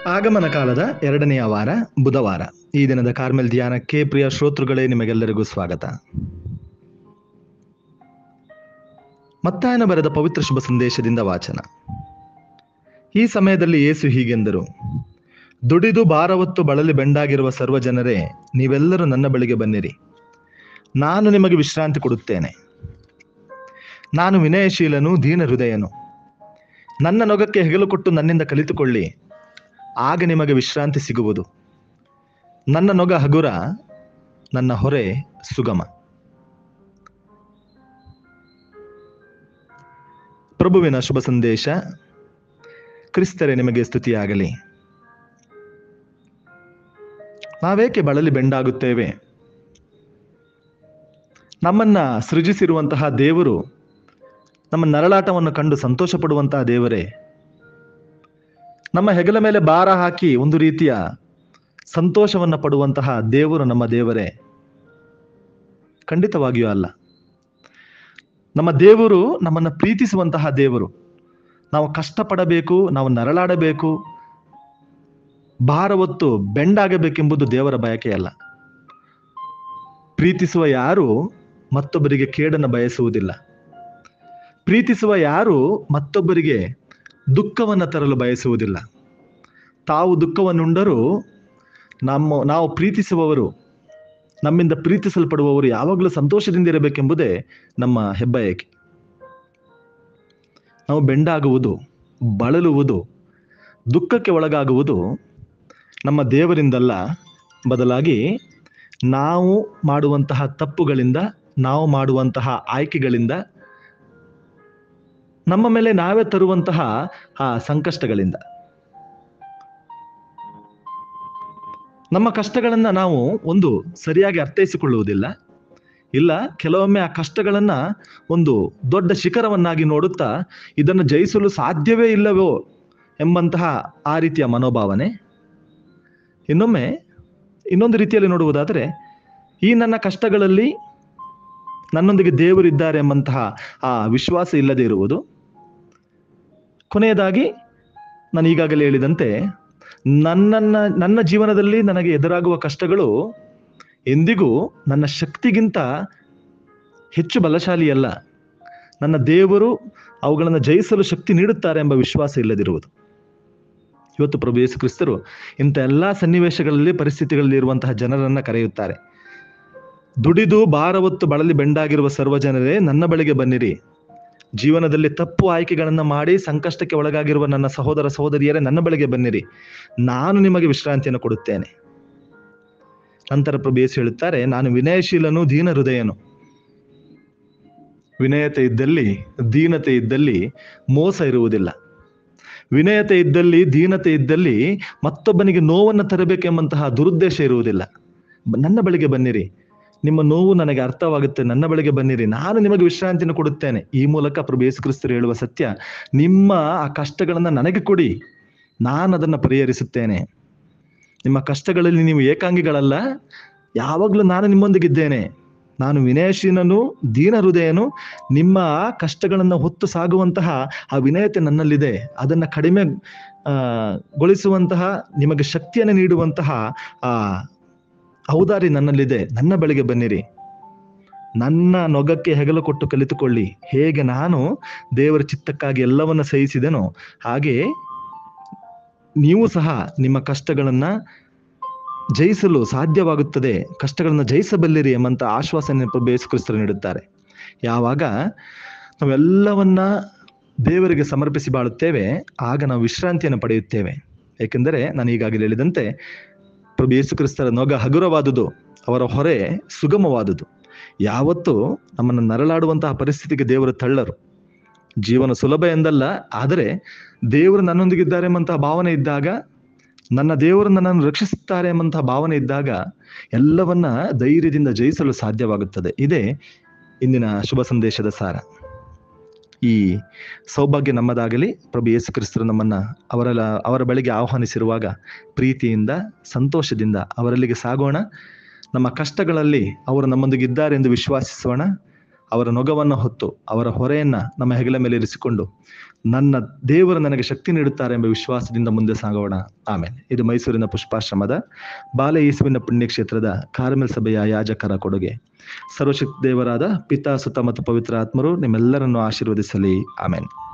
ಆಗಮನ ಕಾಲದ ಎರಡನೆಯ ವಾರ ಬುಧವಾರ ಈ ದಿನದ ಕಾರ್ಮೆಲ್ ಧ್ಯಾನಕ್ಕೆ ಪ್ರಿಯ ಶ್ರೋತೃಗಳೇ ನಿಮಗೆಲ್ಲರಿಗೂ ಸ್ವಾಗತ ಮತ್ತಾಯನ ಬರೆದ ಪವಿತ್ರ ಶುಭ ಸಂದೇಶದಿಂದ ವಾಚನ ಈ ಸಮಯದಲ್ಲಿ ಯೇಸು ಹೀಗೆಂದರು ದುಡಿದು ಭಾರವತ್ತು ಬಳಲಿ ಬೆಂಡಾಗಿರುವ ಸರ್ವ ಜನರೇ ನೀವೆಲ್ಲರೂ ನನ್ನ ಬಳಿಗೆ ಬನ್ನಿರಿ ನಾನು ನಿಮಗೆ ವಿಶ್ರಾಂತಿ ಕೊಡುತ್ತೇನೆ ನಾನು ವಿನಯಶೀಲನು ದೀನ ಹೃದಯನು ನನ್ನ ನೊಗಕ್ಕೆ ಹೆಗಲು ಕೊಟ್ಟು ನನ್ನಿಂದ ಕಲಿತುಕೊಳ್ಳಿ ಆಗ ನಿಮಗೆ ವಿಶ್ರಾಂತಿ ಸಿಗುವುದು ನನ್ನ ನೊಗ ಹಗುರ ನನ್ನ ಹೊರೆ ಸುಗಮ ಪ್ರಭುವಿನ ಶುಭ ಸಂದೇಶ ಕ್ರಿಸ್ತರೇ ನಿಮಗೆ ಸ್ತುತಿಯಾಗಲಿ ನಾವೇಕೆ ಬಳಲಿ ಬೆಂಡಾಗುತ್ತೇವೆ ನಮ್ಮನ್ನ ಸೃಜಿಸಿರುವಂತಹ ದೇವರು ನಮ್ಮ ನರಳಾಟವನ್ನು ಕಂಡು ಸಂತೋಷ ಪಡುವಂತಹ ದೇವರೇ ನಮ್ಮ ಹೆಗಲ ಮೇಲೆ ಭಾರ ಹಾಕಿ ಒಂದು ರೀತಿಯ ಸಂತೋಷವನ್ನ ಪಡುವಂತಹ ದೇವರು ನಮ್ಮ ದೇವರೇ ಖಂಡಿತವಾಗಿಯೂ ಅಲ್ಲ ನಮ್ಮ ದೇವರು ನಮ್ಮನ್ನು ಪ್ರೀತಿಸುವಂತಹ ದೇವರು ನಾವು ಕಷ್ಟಪಡಬೇಕು ನಾವು ನರಳಾಡಬೇಕು ಭಾರ ಹೊತ್ತು ಬೆಂಡಾಗಬೇಕೆಂಬುದು ದೇವರ ಬಯಕೆಯಲ್ಲ ಪ್ರೀತಿಸುವ ಯಾರು ಮತ್ತೊಬ್ಬರಿಗೆ ಕೇಡನ್ನು ಬಯಸುವುದಿಲ್ಲ ಪ್ರೀತಿಸುವ ಯಾರು ಮತ್ತೊಬ್ಬರಿಗೆ ದುಃಖವನ್ನು ತರಲು ಬಯಸುವುದಿಲ್ಲ ತಾವು ದುಃಖವನ್ನುಂಡರೂ ನಮ್ಮ ನಾವು ಪ್ರೀತಿಸುವವರು ನಮ್ಮಿಂದ ಪ್ರೀತಿಸಲ್ಪಡುವವರು ಯಾವಾಗಲೂ ಸಂತೋಷದಿಂದ ಇರಬೇಕೆಂಬುದೇ ನಮ್ಮ ಹೆಬ್ಬಯಕೆ ನಾವು ಬೆಂಡಾಗುವುದು ಬಳಲುವುದು ದುಃಖಕ್ಕೆ ಒಳಗಾಗುವುದು ನಮ್ಮ ದೇವರಿಂದಲ್ಲ ಬದಲಾಗಿ ನಾವು ಮಾಡುವಂತಹ ತಪ್ಪುಗಳಿಂದ ನಾವು ಮಾಡುವಂತಹ ಆಯ್ಕೆಗಳಿಂದ ನಮ್ಮ ಮೇಲೆ ನಾವೇ ತರುವಂತಹ ಆ ಸಂಕಷ್ಟಗಳಿಂದ ನಮ್ಮ ಕಷ್ಟಗಳನ್ನ ನಾವು ಒಂದು ಸರಿಯಾಗಿ ಅರ್ಥೈಸಿಕೊಳ್ಳುವುದಿಲ್ಲ ಇಲ್ಲ ಕೆಲವೊಮ್ಮೆ ಆ ಕಷ್ಟಗಳನ್ನ ಒಂದು ದೊಡ್ಡ ಶಿಖರವನ್ನಾಗಿ ನೋಡುತ್ತಾ ಇದನ್ನು ಜಯಿಸಲು ಸಾಧ್ಯವೇ ಇಲ್ಲವೋ ಎಂಬಂತಹ ಆ ರೀತಿಯ ಮನೋಭಾವನೆ ಇನ್ನೊಮ್ಮೆ ಇನ್ನೊಂದು ರೀತಿಯಲ್ಲಿ ನೋಡುವುದಾದರೆ ಈ ನನ್ನ ಕಷ್ಟಗಳಲ್ಲಿ ನನ್ನೊಂದಿಗೆ ದೇವರಿದ್ದಾರೆ ಎಂಬಂತಹ ಆ ವಿಶ್ವಾಸ ಇಲ್ಲದೆ ಇರುವುದು ಕೊನೆಯದಾಗಿ ನಾನು ಈಗಾಗಲೇ ಹೇಳಿದಂತೆ ನನ್ನನ್ನ ನನ್ನ ಜೀವನದಲ್ಲಿ ನನಗೆ ಎದುರಾಗುವ ಕಷ್ಟಗಳು ಎಂದಿಗೂ ನನ್ನ ಶಕ್ತಿಗಿಂತ ಹೆಚ್ಚು ಬಲಶಾಲಿಯಲ್ಲ ನನ್ನ ದೇವರು ಅವುಗಳನ್ನು ಜಯಿಸಲು ಶಕ್ತಿ ನೀಡುತ್ತಾರೆ ಎಂಬ ವಿಶ್ವಾಸ ಇಲ್ಲದಿರುವುದು ಇವತ್ತು ಪ್ರಭು ಯೇಸು ಕ್ರಿಸ್ತರು ಇಂಥ ಎಲ್ಲ ಸನ್ನಿವೇಶಗಳಲ್ಲಿ ಪರಿಸ್ಥಿತಿಗಳಲ್ಲಿ ಇರುವಂತಹ ಜನರನ್ನ ಕರೆಯುತ್ತಾರೆ ದುಡಿದು ಭಾರ ಹೊತ್ತು ಬಳಲಿ ಬೆಂಡಾಗಿರುವ ಸರ್ವ ಜನರೇ ನನ್ನ ಬಳಿಗೆ ಬನ್ನಿರಿ ಜೀವನದಲ್ಲಿ ತಪ್ಪು ಆಯ್ಕೆಗಳನ್ನು ಮಾಡಿ ಸಂಕಷ್ಟಕ್ಕೆ ಒಳಗಾಗಿರುವ ನನ್ನ ಸಹೋದರ ಸಹೋದರಿಯರೇ ನನ್ನ ಬಳಿಗೆ ಬನ್ನಿರಿ ನಾನು ನಿಮಗೆ ವಿಶ್ರಾಂತಿಯನ್ನು ಕೊಡುತ್ತೇನೆ ನಂತರ ಪ್ರಭು ಯೇಸು ಹೇಳುತ್ತಾರೆ ನಾನು ವಿನಯಶೀಲನು ದೀನ ಹೃದಯನು ವಿನಯತೆ ಇದ್ದಲ್ಲಿ ದೀನತೆ ಇದ್ದಲ್ಲಿ ಮೋಸ ಇರುವುದಿಲ್ಲ ವಿನಯತೆ ಇದ್ದಲ್ಲಿ ದೀನತೆ ಇದ್ದಲ್ಲಿ ಮತ್ತೊಬ್ಬನಿಗೆ ನೋವನ್ನು ತರಬೇಕೆಂಬಂತಹ ದುರುದ್ದೇಶ ಇರುವುದಿಲ್ಲ ನನ್ನ ಬಳಿಗೆ ಬನ್ನಿರಿ ನಿಮ್ಮ ನೋವು ನನಗೆ ಅರ್ಥವಾಗುತ್ತೆ ನನ್ನ ಬಳಿಗೆ ಬನ್ನಿರಿ ನಾನು ನಿಮಗೆ ವಿಶ್ರಾಂತಿಯನ್ನು ಕೊಡುತ್ತೇನೆ ಈ ಮೂಲಕ ಪ್ರಭು ಯೇಸು ಕ್ರಿಸ್ತರು ಹೇಳುವ ಸತ್ಯ ನಿಮ್ಮ ಆ ಕಷ್ಟಗಳನ್ನ ನನಗೆ ಕೊಡಿ ನಾನು ಅದನ್ನು ಪರಿಹರಿಸುತ್ತೇನೆ ನಿಮ್ಮ ಕಷ್ಟಗಳಲ್ಲಿ ನೀವು ಏಕಾಂಗಿಗಳಲ್ಲ ಯಾವಾಗಲೂ ನಾನು ನಿಮ್ಮೊಂದಿಗಿದ್ದೇನೆ ನಾನು ವಿನಯಶೀಲನು ದೀನ ಹೃದಯನು ನಿಮ್ಮ ಕಷ್ಟಗಳನ್ನು ಹೊತ್ತು ಸಾಗುವಂತಹ ಆ ವಿನಯತೆ ನನ್ನಲ್ಲಿದೆ ಅದನ್ನು ಕಡಿಮೆ ಆ ಗೊಳಿಸುವಂತಹ ನಿಮಗೆ ಶಕ್ತಿಯನ್ನು ನೀಡುವಂತಹ ಆ ಔದಾರಿ ನನ್ನಲ್ಲಿದೆ ನನ್ನ ಬಳಿಗೆ ಬನ್ನಿರಿ ನನ್ನ ನೊಗಕ್ಕೆ ಹೆಗಲು ಕೊಟ್ಟು ಕಲಿತುಕೊಳ್ಳಿ ಹೇಗೆ ನಾನು ದೇವರ ಚಿತ್ತಕ್ಕಾಗಿ ಎಲ್ಲವನ್ನ ಸಹಿಸಿದೆನೋ ಹಾಗೆ ನೀವು ಸಹ ನಿಮ್ಮ ಕಷ್ಟಗಳನ್ನ ಜಯಿಸಲು ಸಾಧ್ಯವಾಗುತ್ತದೆ ಕಷ್ಟಗಳನ್ನು ಜಯಿಸಬಲ್ಲಿರಿ ಎಂಬಂತ ಆಶ್ವಾಸನೆ ಪ್ರಭು ಯೇಸು ಕ್ರಿಸ್ತರು ನೀಡುತ್ತಾರೆ ಯಾವಾಗ ನಾವೆಲ್ಲವನ್ನ ದೇವರಿಗೆ ಸಮರ್ಪಿಸಿ ಬಾಳುತ್ತೇವೆ ಆಗ ನಾವು ವಿಶ್ರಾಂತಿಯನ್ನು ಪಡೆಯುತ್ತೇವೆ ಏಕೆಂದರೆ ನಾನು ಈಗಾಗಲೇ ಹೇಳಿದಂತೆ ಪ್ರಭು ಯೇಸು ಕ್ರಿಸ್ತರ ನೊಗ ಹಗುರವಾದುದು ಅವರ ಹೊರೆ ಸುಗಮವಾದುದು ಯಾವತ್ತೂ ನಮ್ಮನ್ನು ನರಳಾಡುವಂತಹ ಪರಿಸ್ಥಿತಿಗೆ ದೇವರು ತಳ್ಳರು ಜೀವನ ಸುಲಭ ಎಂದಲ್ಲ ಆದರೆ ದೇವರು ನನ್ನೊಂದಿಗಿದ್ದಾರೆ ಎಂಬಂತಹ ಭಾವನೆ ಇದ್ದಾಗ ನನ್ನ ದೇವರು ನನ್ನನ್ನು ರಕ್ಷಿಸುತ್ತಾರೆ ಎಂಬಂತಹ ಭಾವನೆ ಇದ್ದಾಗ ಎಲ್ಲವನ್ನ ಧೈರ್ಯದಿಂದ ಜಯಿಸಲು ಸಾಧ್ಯವಾಗುತ್ತದೆ ಇದೇ ಇಂದಿನ ಶುಭ ಸಂದೇಶದ ಸಾರ ಈ ಸೌಭಾಗ್ಯ ನಮ್ಮದಾಗಲಿ ಪ್ರಭು ಯೇಸು ಕ್ರಿಸ್ತರು ನಮ್ಮನ್ನ ಅವರ ಅವರ ಬಳಿಗೆ ಆಹ್ವಾನಿಸಿರುವಾಗ ಪ್ರೀತಿಯಿಂದ ಸಂತೋಷದಿಂದ ಅವರಲ್ಲಿಗೆ ಸಾಗೋಣ ನಮ್ಮ ಕಷ್ಟಗಳಲ್ಲಿ ಅವರು ನಮ್ಮೊಂದಿಗೆ ಇದ್ದಾರೆ ಎಂದು ವಿಶ್ವಾಸಿಸೋಣ ಅವರ ನೊಗವನ್ನು ಹೊತ್ತು ಅವರ ಹೊರೆಯನ್ನ ನಮ್ಮ ಹೆಗಲ ಮೇಲೆ ಇರಿಸಿಕೊಂಡು ನನ್ನ ದೇವರು ನನಗೆ ಶಕ್ತಿ ನೀಡುತ್ತಾರೆ ಎಂಬ ವಿಶ್ವಾಸದಿಂದ ಮುಂದೆ ಸಾಗೋಣ ಆಮೇಲೆ ಇದು ಮೈಸೂರಿನ ಪುಷ್ಪಾಶ್ರಮದ ಬಾಲ ಯೇಸುವಿನ ಪುಣ್ಯಕ್ಷೇತ್ರದ ಕಾರ್ಮೆಲ್ ಸಭೆಯ ಯಾಜಕರ ಕೊಡುಗೆ ಸರ್ವಶಕ್ತಿ ದೇವರಾದ ಪಿತಾ ಸುತ ಮತ್ತು ಪವಿತ್ರ ಆತ್ಮರು ನಿಮ್ಮೆಲ್ಲರನ್ನು ಆಶೀರ್ವದಿಸಲಿ ಆಮೇಲೆ